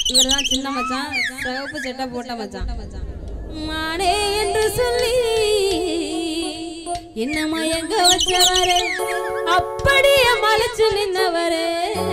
இவர் தான் சின்ன மச்சான் சிவப்பு சட்டை போட்ட மச்சான் மானே என்று சொல்லி என்ன மயங்க வச்சவரே அப்படியே மலைச்சு நின்னவரே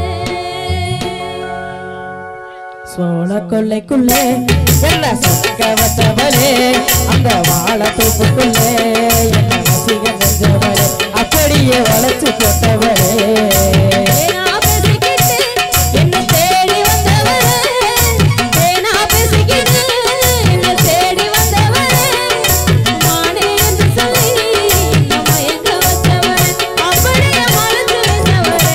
சோழ கொள்ளைக்குள்ளே என்ன சொக்க வச்சவளே அந்த வாழ தூப்புக்குள்ளே என்ன ரசிக செஞ்சவளே அப்படியே வளைச்சு போட்டவளே தேனா பேசிக்கிட்டு என்ன தேடி வந்தவரே தேனா பேசிக்கிட்டு என்ன தேடி வந்தவரே மானே என்று சொல்லி என்ன மயங்க வச்சவரே அப்படியே மலைச்சு நின்னவரே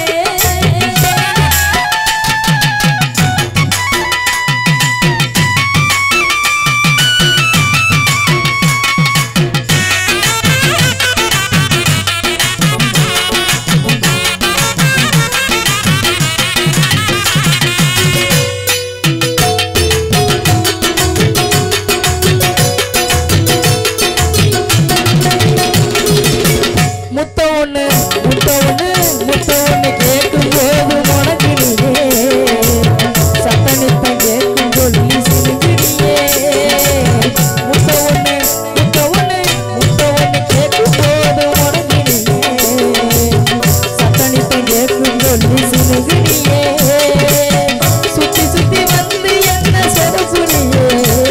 முத்த ஒண்ணு முத்த ஒண்ணு முத்த ஒண்ணு கேட்கும் போது உனக்கு நீயே சத்தனித்தம் கேட்கும் சொல்லி சிரிக்கிறியே முத்த ஒண்ணு முத்த ஒண்ணு முத்த ஒண்ணு கேட்கும் போது உனக்கு நீயே சத்தனித்தம் கேட்கும் சொல்லி சிரிக்கிறியே சுத்தி சுத்தி வந்து என்ன சொதப்புறியே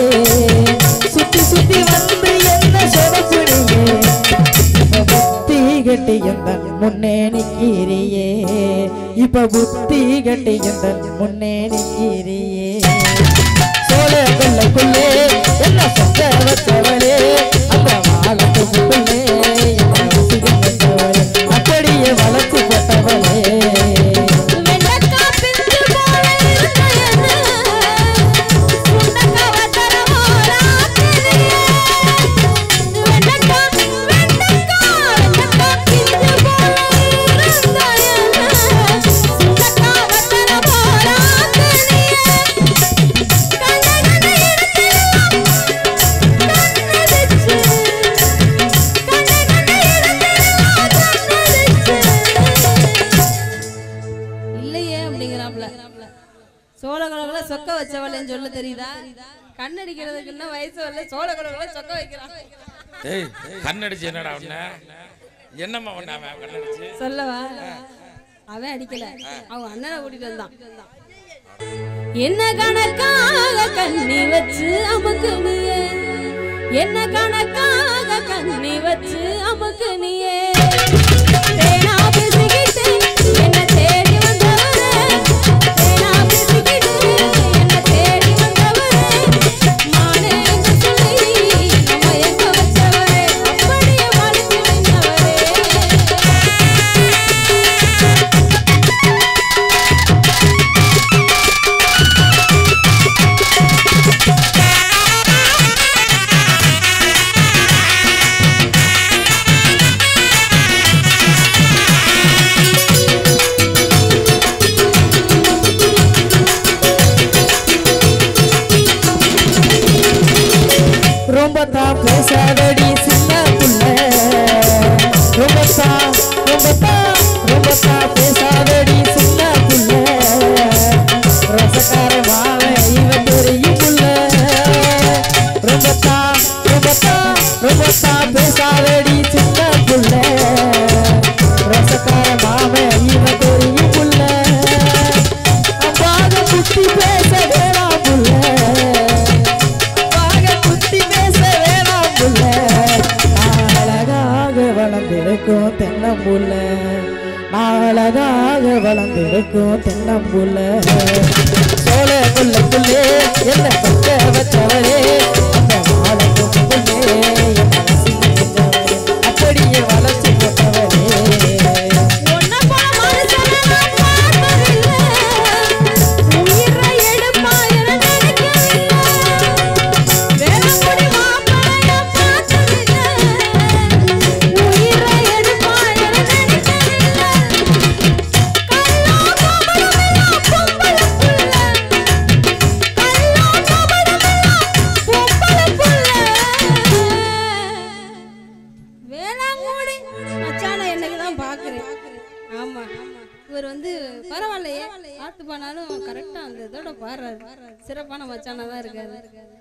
சுத்தி சுத்தி வந்து என்ன சொதப்புறியே புத்தி கட்டி எந்த முன்னே நிக்கிறியே இப்ப புத்தி கட்டி எந்த முன்னே நிக்கிறியே சோழ கொள்ளைக்குள்ளே என்ன சொந்த வச்சவளே அந்த வாழத்துக்குள்ளே என்ன ரசிகம் வச்சவளே அப்படியே வளர்த்து போட்டவளே வெள்ளக்கா பிஞ்சு போல இருந்த என்ன சுண்டக்கா வத்தர போராத்திரியே வெள்ளக்கா வெள்ளக்கா வெள்ளக்கா பிஞ்சு போல இருந்த என்ன சுண்டக்கா வத்தர போராத்திரியே கண்ணகன இடத்தெல்லாம் கண்ணு வச்சு கண்ணகன இடத்தெல்லாம் கண்ணு வச்சு இல்லையே அப்படிங்கிறாப்ல சோழ குலகுல சொக்க வச்சவளேன்னு சொல்ல தெரியுதா கண்ணடிக்கிறதுக்கு இன்னும் வயசு வரல சோழ குலகுல சொக்க வைக்கிறான் ஏய் கண்ணடிச்சு என்னடா உன்ன என்னம்மா உன்ன அவன் கண்ணடிச்சு சொல்லவா அவன் அடிக்கல அவன் அண்ணனை கூட்டிட்டு வந்தான் என்ன கணக்காக கண்ணி வச்சு அமுக்கு நீயே என்ன கணக்காக கண்ணி வச்சு அமுக்கு நீயே தேனா பேசிக்கிட்டு என்ன தேடி வந்தவரே தேனா பேசிக்கிட்டு என்ன தேடி வந்தவரே மானே என்று சொல்லி நம்ம எங்க வச்சவரே அப்படியே மறைச்சு நின்றவரே ரொம்ப தான் பேசாதடி சின்ன புள்ள ரொம்ப தான் ரொம்ப தான் ரொம்ப தான் பேசாதடி சின்ன புள்ள ரசக்கார மாவன் இவன் தெரியும் புள்ள ரொம்ப தான் ரொம்ப தான் ரொம்ப தான் பேசாதடி சின்ன புள்ள ரசக்கார மாவன் இவன் தெரியும் புள்ள அம்பாக புத்தி பேச வேணாம் புள்ள வாக குத்தி பேச வேணாம் புள்ள நான் அழகாக வளர்ந்திருக்கும் தென்னம்புள்ள நான் அழகாக வளர்ந்திருக்கும் தென்னம்புள்ள சோழ புள்ளக்குள்ளே என்ன பக்க வச்சவரே அந்த வாழத்துக்குள்ளே என்ன ரசிக்க வச்சவரே அப்படியே வளர்ச்சி போட்டவரே ஒன்ன போல மனுஷனை நான் பார்த்ததில்லை. உயிரை எடுப்பா என நினைக்கவில்லை. வேலங்குடி மாப்பிள்ளைய பார்த்ததில்லை. உயிரை எடுப்பா என நினைக்கவில்லை. கள்ளோ கபடமெல்லாம் பொம்பளை புள்ள. கள்ளோ கபடமெல்லாம் பொம்பளை புள்ள. வேளாங்குடி மச்சான என்னைக்கு தான் பாக்குறேன் ஆமா இவர் வந்து பரவாயில்லையே பார்த்து போனாலும் கரெக்டா கரெக்டா அந்த இதோட பாடுறாரு சிறப்பான மச்சானா தான் இருக்காரு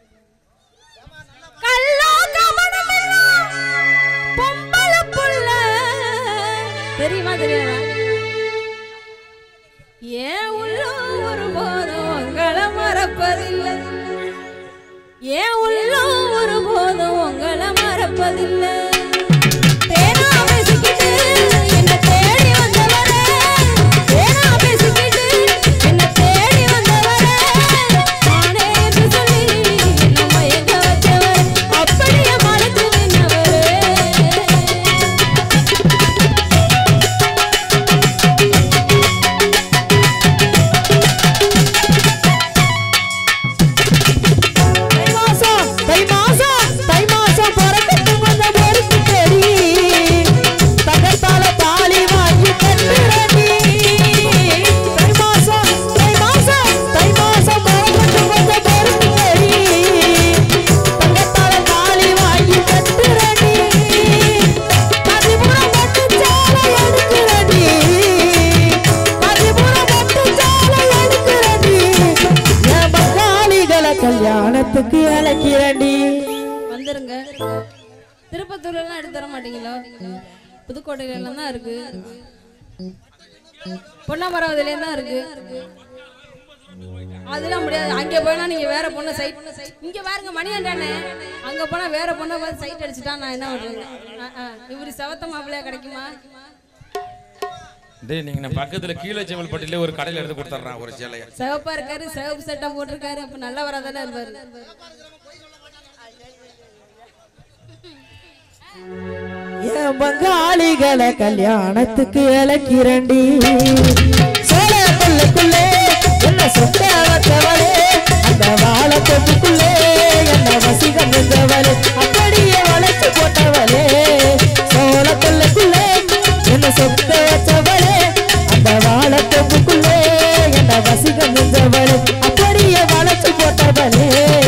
கள்ளோ கவனமெல்லாம் பொம்பளை புள்ள. தெரியுமா தெரியாதா ஏன் உள்ள ஒரு போதும் உங்களை மறப்பதில்லை ஏன் உள்ள ஒரு போதும் உங்களை மறப்பதில்லை தேனா பேசிக்கிட்டு என்னை தேடி வந்தவரே தேனா பேசிக்கிட்டு என்னை தேடி வந்தவரே நானே என்று சொல்லி என்னை மயங்க வச்சவர் அப்படியே மறைச்சு நின்னவரே தை மாசம் தை மாசம் தை மாசம் பிறக்கட்டும் அந்த பொறுப்பு தேடி தகத்தால தாலி வாங்கி கட்டுறடி தை மாசம் தை மாசம் தை மாசம் பிறக்கட்டும் அந்த பொறுப்பு தேடி தகத்தால தாலி வாங்கி கட்டுறடி பதிபுறம் மட்டும் சாலை எடுக்கிறடி பதிபுறம் மட்டும் சாலை எடுக்கிறடி என் பங்காளிகளை கல்யாணத்துக்கு அழைக்கிறடி வந்துருங்க திருப்பத்தூர்ல எல்லாம் எடுத்து தர மாட்டீங்களா புதுக்கோட்டையில எல்லாம் தான் இருக்கு பொன்னாமராவதிலே தான் இருக்கு அதெல்லாம் முடியாது அங்க போனா நீங்க வேற பொண்ணை சைட் இங்க பாருங்க மணியாண்டானே அங்க போனா வேற பொண்ணை பார்த்து சைட் அடிச்சுட்டா நான் என்ன பண்றது ஆ, ஆ. இவரு செவத்த மாப்பிள்ளையா கிடைக்குமா டேய் நீங்க நான் பக்கத்துல கீழே செவல்பட்டியில ஒரு கடையில எடுத்து கொடுத்துட்றான் ஒரு சேலைய சிவப்பா இருக்காரு சிவப்பு சட்டை போட்டிருக்காரு அப்ப நல்லவரா தானே இருப்பாரு என் பங்காளிகளை கல்யாணத்துக்கு அழைக்கிறண்டி சோழ கொள்ளைக்குள்ளே என்ன சொத்த வச்சவளே அந்த வாழ தொப்புக்குள்ளே என்ன வசிகம் நின்றவளே அப்படியே வளைச்சு போட்டவளே சோழ கொள்ளைக்குள்ளே என்ன சொத்த வச்சவளே அந்த வாழ தொப்புக்குள்ளே என்ன வசிகம் நின்றவளே அப்படியே வளைச்சு போட்டவளே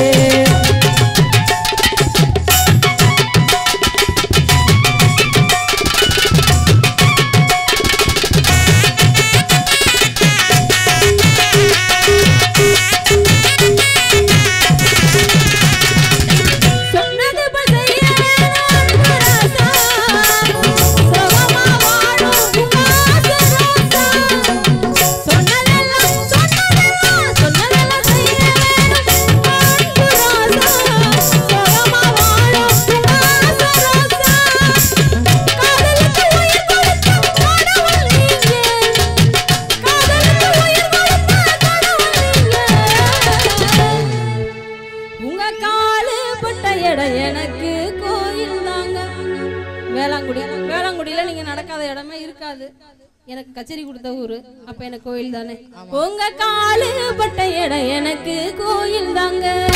சொன்னது போல் செய்ய வேணும் ராசா. சுகமா வாழும் உமாசு ராசா. சொன்னதெல்லாம், சொன்னதெல்லாம், சொன்னதெல்லாம் செய்ய வேணும் அன்பு ராசா. சுகமா வாழும் உமாசு ராசா. காதலுக்கு உயிர் கொடுத்த கடவுள் நீங்க. காதலுக்கு உயிர் கொடுத்த கடவுள் நீங்க. உங்க காலு பட்ட இடம் எனக்கு கோயில் தாங்க வேளாங்குடி வேளாங்குடியில நீங்க நடக்காத இடமே இருக்காது எனக்கு கச்சேரி கொடுத்த ஊரு அப்ப எனக்கு கோயில் தானே உங்க காலு பட்ட இடம் எனக்கு கோயில் தாங்க